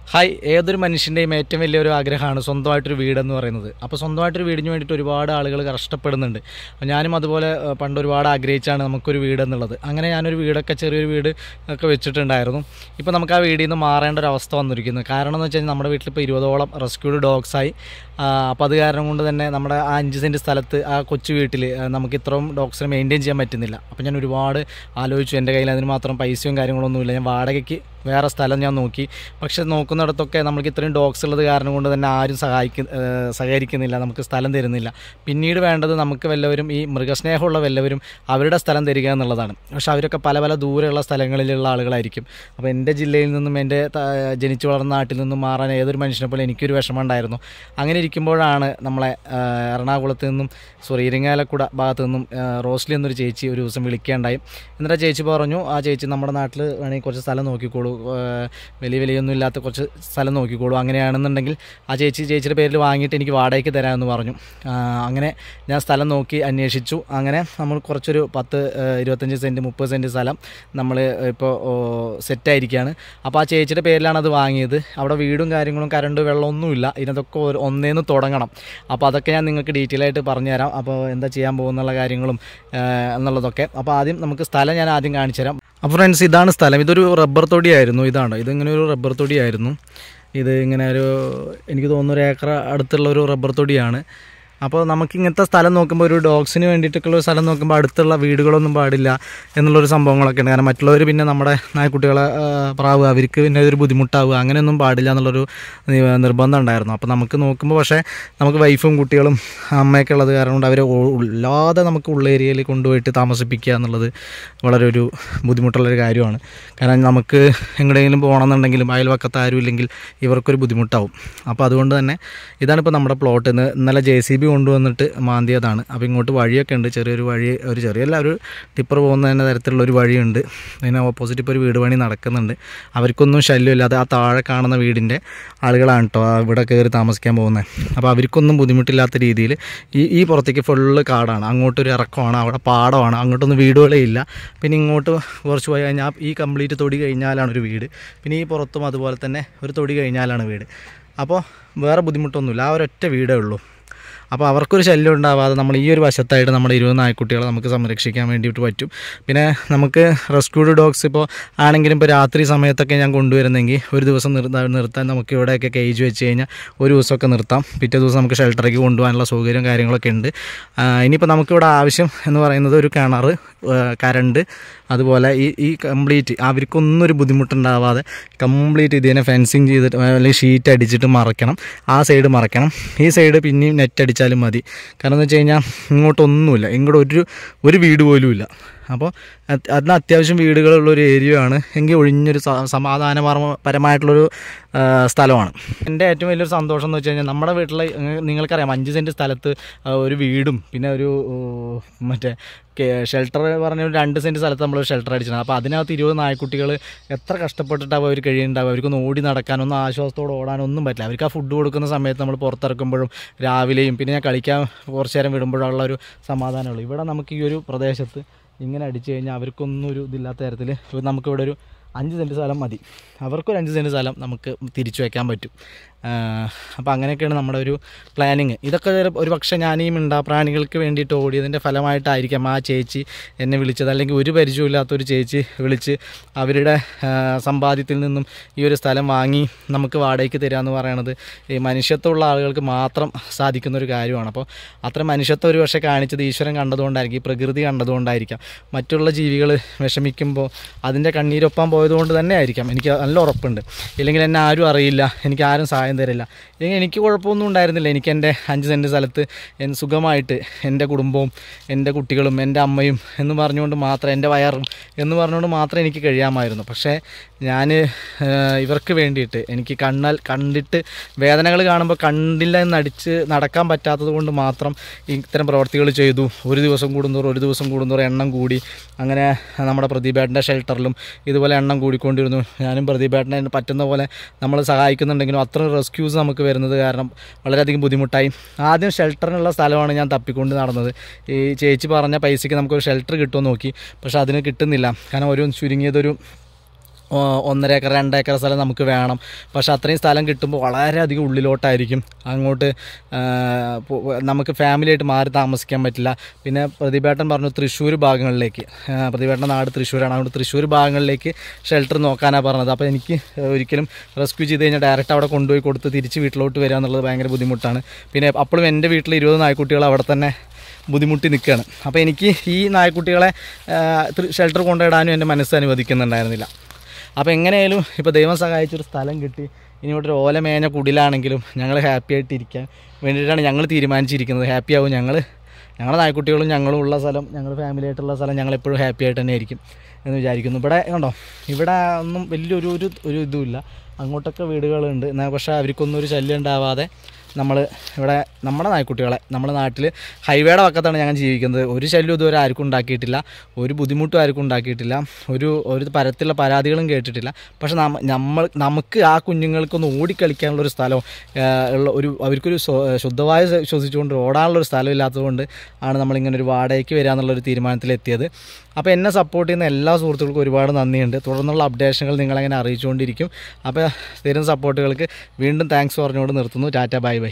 hi ഏതൊരു മനുഷ്യൻ്റെയും ഏറ്റവും വലിയൊരു ആഗ്രഹമാണ് സ്വന്തമായിട്ടൊരു വീടെന്ന് പറയുന്നത് അപ്പോൾ സ്വന്തമായിട്ടൊരു വീടിന് വേണ്ടിയിട്ട് ഒരുപാട് ആളുകൾ കഷ്ടപ്പെടുന്നുണ്ട് അപ്പോൾ ഞാനും അതുപോലെ ഏഹ്, പണ്ട് ഒരുപാട് ആഗ്രഹിച്ചാണ് നമുക്കൊരു വീട് എന്നുള്ളത് അങ്ങനെ ഞാനൊരു വീടൊക്കെ ചെറിയൊരു വീട് ഒക്കെ വെച്ചിട്ടുണ്ടായിരുന്നു ഇപ്പോൾ നമുക്ക് ആ വീടിൽ നിന്ന് മാറേണ്ട ഒരു അവസ്ഥ വന്നിരിക്കുന്നു കാരണം എന്ന് വെച്ച് കഴിഞ്ഞാൽ നമ്മുടെ വീട്ടിൽ ഇപ്പോൾ ഇരുപതോളം റെസ്ക്യൂഡ് ഡോഗ്സായി അപ്പോൾ അത് കാരണം കൊണ്ട് തന്നെ നമ്മുടെ ആ അഞ്ച് സെൻറ്റ് സ്ഥലത്ത് ആ കൊച്ചു വീട്ടിൽ നമുക്ക് ഇത്രയും ഡോഗ്സിനെ മെയിൻറ്റെയിൻ ചെയ്യാൻ പറ്റുന്നില്ല അപ്പോൾ ഞാൻ ഒരുപാട് ആലോചിച്ചു എൻ്റെ കയ്യിൽ അതിന് മാത്രം പൈസയും കാര്യങ്ങളൊന്നുമില്ല ഞാൻ വാടകയ്ക്ക് വേറെ സ്ഥലം ഞാൻ നോക്കി പക്ഷെ നോക്കുന്നിടത്തൊക്കെ നമുക്ക് ഇത്രയും ഡോഗ്സ് ഉള്ളത് കാരണം കൊണ്ട് തന്നെ ആരും സഹായിക്ക ഏഹ് സഹകരിക്കുന്നില്ല നമുക്ക് സ്ഥലം തരുന്നില്ല പിന്നീട് വേണ്ടത് നമുക്ക് വല്ലവരും ഈ മൃഗസ്നേഹമുള്ള വല്ലവരും അവരുടെ സ്ഥലം തരിക എന്നുള്ളതാണ് പക്ഷെ അവരൊക്കെ പല പല ദൂരെയുള്ള സ്ഥലങ്ങളിലുള്ള ആളുകളായിരിക്കും അപ്പോൾ എൻ്റെ ജില്ലയിൽ നിന്നും എൻ്റെ ത- ജനിച്ചു വളർന്ന നാട്ടിൽ നിന്നും മാറാൻ ഏതൊരു മനുഷ്യനെ പോലെ എനിക്കൊരു വിഷമം ഉണ്ടായിരുന്നു അങ്ങനെ ഇരിക്കുമ്പോഴാണ് നമ്മളെ ആ, എറണാകുളത്ത് നിന്നും സോറി ഇരിങ്ങാലക്കുട ഭാഗത്ത് നിന്നും ആ, റോസ്ലി എന്നൊരു ചേച്ചി ഒരു ദിവസം വിളിക്കുകയുണ്ടായി എന്നിട്ട് ആ ചേച്ചി പറഞ്ഞു ആ ചേച്ചി നമ്മുടെ നാട്ടിൽ വേണമെങ്കിൽ കുറച്ച് സ്ഥലം നോക്കിക്കോളൂ ആ, വലിയ വിലയൊന്നും ഇല്ലാത്ത കുറച്ച് സ്ഥലം നോക്കിക്കോളൂ അങ്ങനെയാണെന്നുണ്ടെങ്കിൽ ആ ചേച്ചി ചേച്ചിയുടെ പേരിൽ വാങ്ങിയിട്ട് എനിക്ക് വാടകയ്ക്ക് തരാമെന്ന് പറഞ്ഞു ആ, അങ്ങനെ ഞാൻ സ്ഥലം നോക്കി അന്വേഷിച്ചു അങ്ങനെ നമ്മൾ കുറച്ചൊരു പത്ത് ആ, ഇരുപത്തഞ്ച് സെൻറ്റ് മുപ്പത് സെൻറ്റ് സ്ഥലം നമ്മൾ ഇപ്പോൾ സെറ്റായിരിക്കുകയാണ് അപ്പോൾ ആ ചേച്ചിയുടെ പേരിലാണ് അത് വാങ്ങിയത് അവിടെ വീടും കാര്യങ്ങളും കറണ്ട് വെള്ളമൊന്നുമില്ല ഇതിനതൊക്കെ ഒരു- ഒന്നേന്ന് തുടങ്ങണം അപ്പോൾ അതൊക്കെ ഞാൻ നിങ്ങൾക്ക് ഡീറ്റെയിൽ ആയിട്ട് പറഞ്ഞുതരാം അപ്പോൾ എന്താ ചെയ്യാൻ പോകുന്നുള്ള കാര്യങ്ങളും ആ, എന്നുള്ളതൊക്കെ അപ്പോൾ ആദ്യം നമുക്ക് സ്ഥലം ഞാൻ ആദ്യം കാണിച്ചു തരാം അപ്പോൾ ഫ്രണ്ട്സ് ഇതാണ് സ്ഥലം ഇതൊരു റബ്ബർ തൊടിയായിരുന്നു ഇതാണ് ഇതിങ്ങനെ ഒരു റബ്ബർ തൊടിയായിരുന്നു ഇത് ഇങ്ങനെ ഒരു എനിക്ക് തോന്നുന്നു ഒരു ഏക്കർ അടുത്തുള്ള ഒരു റബ്ബർ തൊടിയാണ് അപ്പോൾ നമുക്ക് ഇങ്ങനത്തെ സ്ഥലം നോക്കുമ്പോൾ ഒരു ഡോഗ്സിന് വേണ്ടിയിട്ടൊക്കെയുള്ള ഒരു സ്ഥലം നോക്കുമ്പോൾ അടുത്തുള്ള വീടുകളൊന്നും പാടില്ല എന്നുള്ളൊരു സംഭവങ്ങളൊക്കെ ഉണ്ട് കാരണം മറ്റുള്ളവർ പിന്നെ നമ്മുടെ നായ്ക്കുട്ടികളെ ആ, പ്രാവ് അവർക്ക് പിന്നെ ഒരു ബുദ്ധിമുട്ടാവുക അങ്ങനെയൊന്നും പാടില്ല എന്നുള്ളൊരു നി- നിർബന്ധം ഉണ്ടായിരുന്നു അപ്പോൾ നമുക്ക് നോക്കുമ്പോൾ പക്ഷേ നമുക്ക് വൈഫും കുട്ടികളും അമ്മയൊക്കെ ഉള്ളത് കാരണം കൊണ്ട് അവരെ ഉ- ഇല്ലാതെ നമുക്ക് ഉള്ള ഏരിയയിൽ കൊണ്ടുപോയിട്ട് താമസിപ്പിക്കുക എന്നുള്ളത് വളരെ ഒരു ബുദ്ധിമുട്ടുള്ളൊരു കാര്യമാണ് കാരണം നമുക്ക് എങ്ങോട്ടെങ്കിലും പോകണമെന്നുണ്ടെങ്കിലും അയൽവക്കത്ത് ആരും ഇല്ലെങ്കിൽ ഇവർക്കൊരു ബുദ്ധിമുട്ടാവും അപ്പോൾ അതുകൊണ്ട് തന്നെ ഇതാണ് ഇപ്പോൾ നമ്മുടെ പ്ലോട്ട് ഇന്ന് ഇന്നലെ ജെ സി ബി കൊണ്ടുവന്നിട്ട് മാന്തിയതാണ് അപ്പോൾ ഇങ്ങോട്ട് വഴിയൊക്കെ ഉണ്ട് ചെറിയൊരു വഴി ഒരു ചെറിയല്ല ഒരു ടിപ്പർ പോകുന്ന തന്നെ തരത്തിലുള്ള ഒരു വഴിയുണ്ട് അതിന് ഓപ്പോസിറ്റ് ഇപ്പോൾ ഒരു വീട് പണി നടക്കുന്നുണ്ട് അവർക്കൊന്നും ശല്യമില്ലാതെ ആ താഴെ കാണുന്ന വീടിൻ്റെ ആളുകളാണ് കേട്ടോ ഇവിടെ കയറി താമസിക്കാൻ പോകുന്നത് അപ്പോൾ അവർക്കൊന്നും ബുദ്ധിമുട്ടില്ലാത്ത രീതിയിൽ ഈ ഈ പുറത്തേക്ക് ഫുള്ള് കാടാണ് അങ്ങോട്ടൊരു ഇറക്കമാണ് അവിടെ പാടമാണ് അങ്ങോട്ടൊന്നും വീടുകളേ ഇല്ല പിന്നെ ഇങ്ങോട്ട് കുറച്ച് പോയി കഴിഞ്ഞാൽ ഈ കംപ്ലീറ്റ് തൊടി കഴിഞ്ഞാലാണ് ഒരു വീട് പിന്നെ ഈ പുറത്തും അതുപോലെ തന്നെ ഒരു തൊടി കഴിഞ്ഞാലാണ് വീട് അപ്പോൾ വേറെ ബുദ്ധിമുട്ടൊന്നുമില്ല ആ ഒരൊറ്റ വീടേ ഉള്ളൂ അപ്പോൾ അവർക്കൊരു ശല്യം ഉണ്ടാവാതെ നമ്മൾ ഈ ഒരു വശത്തായിട്ട് നമ്മുടെ ഇരുപത് നായ്ക്കുട്ടികളെ നമുക്ക് സംരക്ഷിക്കാൻ വേണ്ടിയിട്ട് പറ്റും പിന്നെ നമുക്ക് റെസ്ക്യൂഡ് ഡോഗ്സ് ഇപ്പോൾ ആണെങ്കിലും ഇപ്പോൾ രാത്രി സമയത്തൊക്കെ ഞാൻ കൊണ്ടുവരുന്നെങ്കിൽ ഒരു ദിവസം നിർത്താൻ നിർത്താൻ നമുക്ക് ഇവിടെയൊക്കെ കേജ് വെച്ച് കഴിഞ്ഞാൽ ഒരു ദിവസമൊക്കെ നിർത്താം പിറ്റേ ദിവസം നമുക്ക് ഷെൽട്ടറേക്ക് കൊണ്ടുപോകാനുള്ള സൗകര്യം കാര്യങ്ങളൊക്കെ ഉണ്ട് ആ, ഇനിയിപ്പോൾ നമുക്കിവിടെ ആവശ്യം എന്ന് പറയുന്നത് ഒരു കിണർ കരണ്ട് അതുപോലെ ഈ ഈ കംപ്ലീറ്റ് അവർക്കൊന്നും ഒരു ബുദ്ധിമുട്ടുണ്ടാവാതെ കംപ്ലീറ്റ് ഇതിനെ ഫെൻസിങ് ചെയ്തിട്ട് അല്ലെങ്കിൽ ഷീറ്റ് അടിച്ചിട്ട് മറയ്ക്കണം ആ സൈഡ് മറയ്ക്കണം ഈ സൈഡ് പിന്നെയും നെറ്റ് അടിച്ചാലും മതി കാരണം എന്ന് വെച്ച് കഴിഞ്ഞാൽ ഇങ്ങോട്ടൊന്നുമില്ല ഇങ്ങോട്ട് ഒരു ഒരു വീട് പോലും ഇല്ല അപ്പോൾ അത് അതിന് അത്യാവശ്യം വീടുകളുള്ള ഒരു ഏരിയ ആണ് എങ്കിൽ ഒഴിഞ്ഞൊരു സ- സമാധാനപരമായിട്ടുള്ളൊരു ആ, സ്ഥലമാണ് എൻ്റെ ഏറ്റവും വലിയൊരു സന്തോഷം എന്ന് വെച്ച് കഴിഞ്ഞാൽ നമ്മുടെ വീട്ടിൽ നിങ്ങൾക്കറിയാം അഞ്ച് സെൻറ്റ് സ്ഥലത്ത് ആ, ഒരു വീടും പിന്നെ ഒരു ഓ, മറ്റേ ഷെൽട്ടർ പറഞ്ഞ ഒരു രണ്ട് സെൻറ്റ് സ്ഥലത്ത് നമ്മൾ ഷെൽട്ടർ അടിച്ചിട്ടുണ്ട് അപ്പോൾ അതിനകത്ത് ഇരുപത് നായ്ക്കുട്ടികൾ എത്ര കഷ്ടപ്പെട്ടിട്ടാവും അവർ കഴിയുന്നുണ്ടാവും അവർക്കൊന്ന് ഓടി നടക്കാനൊന്നും ആശ്വാസത്തോടെ ഓടാനൊന്നും പറ്റില്ല അവർക്ക് ആ ഫുഡ് കൊടുക്കുന്ന സമയത്ത് നമ്മൾ പുറത്തിറക്കുമ്പോഴും രാവിലെയും പിന്നെ ഞാൻ കളിക്കാൻ കുറച്ച് നേരം വിടുമ്പോഴുള്ള ഒരു സമാധാനമുള്ളൂ ഇവിടെ നമുക്ക് ഈ ഒരു പ്രദേശത്ത് ഇങ്ങനെ അടിച്ചു കഴിഞ്ഞാൽ അവർക്കൊന്നും ഒരു ഇതില്ലാത്ത തരത്തിൽ നമുക്കിവിടെ ഒരു അഞ്ച് സെൻറ്റ് സ്ഥലം മതി അവർക്കൊരു അഞ്ച് സെൻറ്റ് സ്ഥലം നമുക്ക് തിരിച്ചു വയ്ക്കാൻ പറ്റും അപ്പോൾ അങ്ങനെയൊക്കെയാണ് നമ്മുടെ ഒരു പ്ലാനിങ് ഇതൊക്കെ ഒരു- ഒരു പക്ഷേ ഞാൻ ഈ മിണ്ടാപ്രാണികൾക്ക് വേണ്ടിയിട്ട് ഓടിയതിൻ്റെ ഫലമായിട്ടായിരിക്കാം ആ ചേച്ചി എന്നെ വിളിച്ചത് അല്ലെങ്കിൽ ഒരു പരിചയമില്ലാത്തൊരു ചേച്ചി വിളിച്ച് അവരുടെ ആ, സമ്പാദ്യത്തിൽ നിന്നും ഈ ഒരു സ്ഥലം വാങ്ങി നമുക്ക് വാടകയ്ക്ക് തരിക എന്ന് പറയണത് ഈ മനുഷ്യത്വമുള്ള ആളുകൾക്ക് മാത്രം സാധിക്കുന്ന ഒരു കാര്യമാണ് അപ്പോൾ അത്ര മനുഷ്യത്വം ഒരു പക്ഷേ കാണിച്ചത് ഈശ്വരൻ കണ്ടതുകൊണ്ടായിരിക്കും ഈ പ്രകൃതി കണ്ടതുകൊണ്ടായിരിക്കാം മറ്റുള്ള ജീവികൾ വിഷമിക്കുമ്പോൾ അതിൻ്റെ കണ്ണീരൊപ്പം പോയതുകൊണ്ട് തന്നെ ആയിരിക്കാം എനിക്ക് നല്ല ഉറപ്പുണ്ട് ഇല്ലെങ്കിൽ എന്നെ ആരും അറിയില്ല എനിക്ക് ആരും സഹായം തരില്ല ഇല്ലെങ്കിൽ എനിക്ക് കുഴപ്പമൊന്നും ഉണ്ടായിരുന്നില്ല എനിക്ക് എൻ്റെ അഞ്ച് സെൻറ്റ് സ്ഥലത്ത് എൻ സുഖമായിട്ട് എൻ്റെ കുടുംബവും എൻ്റെ കുട്ടികളും എൻ്റെ അമ്മയും എന്ന് പറഞ്ഞുകൊണ്ട് മാത്രം എൻ്റെ വയറും എന്ന് പറഞ്ഞുകൊണ്ട് മാത്രം എനിക്ക് കഴിയാമായിരുന്നു പക്ഷേ ഞാൻ ഇവർക്ക് വേണ്ടിയിട്ട് എനിക്ക് കണ്ണാൽ കണ്ടിട്ട് വേദനകൾ കാണുമ്പോൾ കണ്ടില്ല എന്ന് അടിച്ച് നടക്കാൻ പറ്റാത്തത് കൊണ്ട് മാത്രം ഇത്തരം പ്രവർത്തികൾ ചെയ്തു ഒരു ദിവസം കൂടുന്നതോറും ഒരു ദിവസം കൂടുന്നതോറും എണ്ണം കൂടി അങ്ങനെ നമ്മുടെ പ്രദീപേട്ടൻ്റെ ഷെൽട്ടറിലും ഇതുപോലെ എണ്ണം കൂടിക്കൊണ്ടിരുന്നു ഞാനും പ്രദീപേട്ടനെ പറ്റുന്ന പോലെ നമ്മൾ സഹായിക്കുന്നുണ്ടെങ്കിലും അത്ര റെസ്ക്യൂസ് നമുക്ക് വരുന്നത് കാരണം വളരെയധികം ബുദ്ധിമുട്ടായി ആദ്യം ഷെൽട്ടറിനുള്ള സ്ഥലമാണ് ഞാൻ തപ്പിക്കൊണ്ട് നടന്നത് ഈ ചേച്ചി പറഞ്ഞ പൈസയ്ക്ക് നമുക്കൊരു ഷെൽട്ടർ കിട്ടുമോ നോക്കി പക്ഷേ അതിന് കിട്ടുന്നില്ല കാരണം ഒരു ചുരുങ്ങിയതൊരു ഓ, ഒന്നര ഏക്കർ രണ്ട് ഏക്കർ സ്ഥലം നമുക്ക് വേണം പക്ഷെ അത്രയും സ്ഥലം കിട്ടുമ്പോൾ വളരെയധികം ഉള്ളിലോട്ടായിരിക്കും അങ്ങോട്ട് ആ, പോ- നമുക്ക് ഫാമിലിയായിട്ട് മാറി താമസിക്കാൻ പറ്റില്ല പിന്നെ പ്രതിഭേട്ടൻ പറഞ്ഞു തൃശ്ശൂർ ഭാഗങ്ങളിലേക്ക് ആ, പ്രതിഭേട്ടൻ്റെ നാട് തൃശ്ശൂരാണ് അതുകൊണ്ട് തൃശ്ശൂർ ഭാഗങ്ങളിലേക്ക് ഷെൽട്ടർ നോക്കാനാണ് പറഞ്ഞത് അപ്പോൾ എനിക്ക് ഒരിക്കലും റെസ്ക്യൂ ചെയ്ത് കഴിഞ്ഞാൽ ഡയറക്റ്റ് അവിടെ കൊണ്ടുപോയി കൊടുത്ത് തിരിച്ച് വീട്ടിലോട്ട് വരിക എന്നുള്ളത് ഭയങ്കര ബുദ്ധിമുട്ടാണ് പിന്നെ അപ്പോഴും എൻ്റെ വീട്ടിൽ ഇരുപത് നായ്ക്കുട്ടികൾ അവിടെ തന്നെ ബുദ്ധിമുട്ടി നിൽക്കുകയാണ് അപ്പോൾ എനിക്ക് ഈ നായ്ക്കുട്ടികളെ ഷെൽട്ടർ കൊണ്ടിടാനും എൻ്റെ മനസ്സ് അനുവദിക്കുന്നുണ്ടായിരുന്നില്ല അപ്പോൾ എങ്ങനെയായാലും ഇപ്പോൾ ദൈവം സഹായിച്ചൊരു സ്ഥലം കിട്ടി ഇനി ഇവിടെ ഒരു ഓല മേഞ്ഞ കുടിലാണെങ്കിലും ഞങ്ങൾ ഹാപ്പി ആയിട്ട് ഇരിക്കാൻ വേണ്ടിയിട്ടാണ് ഞങ്ങൾ തീരുമാനിച്ചിരിക്കുന്നത് ഹാപ്പി ആവും ഞങ്ങൾ ഞങ്ങളുടെ നായ്ക്കുട്ടികളും ഞങ്ങളും ഉള്ള സ്ഥലം ഞങ്ങൾ ഫാമിലി ആയിട്ടുള്ള സ്ഥലം ഞങ്ങൾ എപ്പോഴും ഹാപ്പി ആയിട്ട് തന്നെ ആയിരിക്കും എന്ന് വിചാരിക്കുന്നു ഇവിടെ കണ്ടോ ഇവിടെ ഒന്നും വലിയൊരു ഒരു ഒരു ഇതുമില്ല അങ്ങോട്ടൊക്കെ വീടുകളുണ്ട് എന്നാൽ പക്ഷേ അവർക്കൊന്നും ഒരു ശല്യം ഉണ്ടാവാതെ നമ്മൾ ഇവിടെ നമ്മുടെ നായ്ക്കുട്ടികളെ നമ്മുടെ നാട്ടിൽ ഹൈവേയുടെ പക്കത്താണ് ഞങ്ങൾ ജീവിക്കുന്നത് ഒരു ശല്യം ഇതുവരെ ആർക്കും ഉണ്ടാക്കിയിട്ടില്ല ഒരു ബുദ്ധിമുട്ടും ആർക്കും ഉണ്ടാക്കിയിട്ടില്ല ഒരു ഒരു തരത്തിലുള്ള പരാതികളും കേട്ടിട്ടില്ല പക്ഷെ നമ്മ നമ്മൾ നമുക്ക് ആ കുഞ്ഞുങ്ങൾക്കൊന്ന് ഓടിക്കളിക്കാനുള്ള ഒരു സ്ഥലം ഉള്ള ഒരു അവർക്കൊരു സ്വ- ശുദ്ധവായു ശ്വ- ശ്വസിച്ചുകൊണ്ട് ഓടാനുള്ള ഒരു സ്ഥലം ഇല്ലാത്തതുകൊണ്ട് ആണ് നമ്മളിങ്ങനെ ഒരു വാടകയ്ക്ക് വരിക എന്നുള്ളൊരു തീരുമാനത്തിലെത്തിയത് അപ്പോൾ എന്നെ സപ്പോർട്ട് ചെയ്യുന്ന എല്ലാ സുഹൃത്തുക്കൾക്കും ഒരുപാട് നന്ദിയുണ്ട് തുടർന്നുള്ള അപ്ഡേഷനുകൾ നിങ്ങളങ്ങനെ അറിയിച്ചുകൊണ്ടിരിക്കും അപ്പോൾ തരുന്ന സപ്പോർട്ടുകൾക്ക് വീണ്ടും താങ്ക്സ് പറഞ്ഞുകൊണ്ട് നിർത്തുന്നു ടാറ്റ ബൈ ബൈ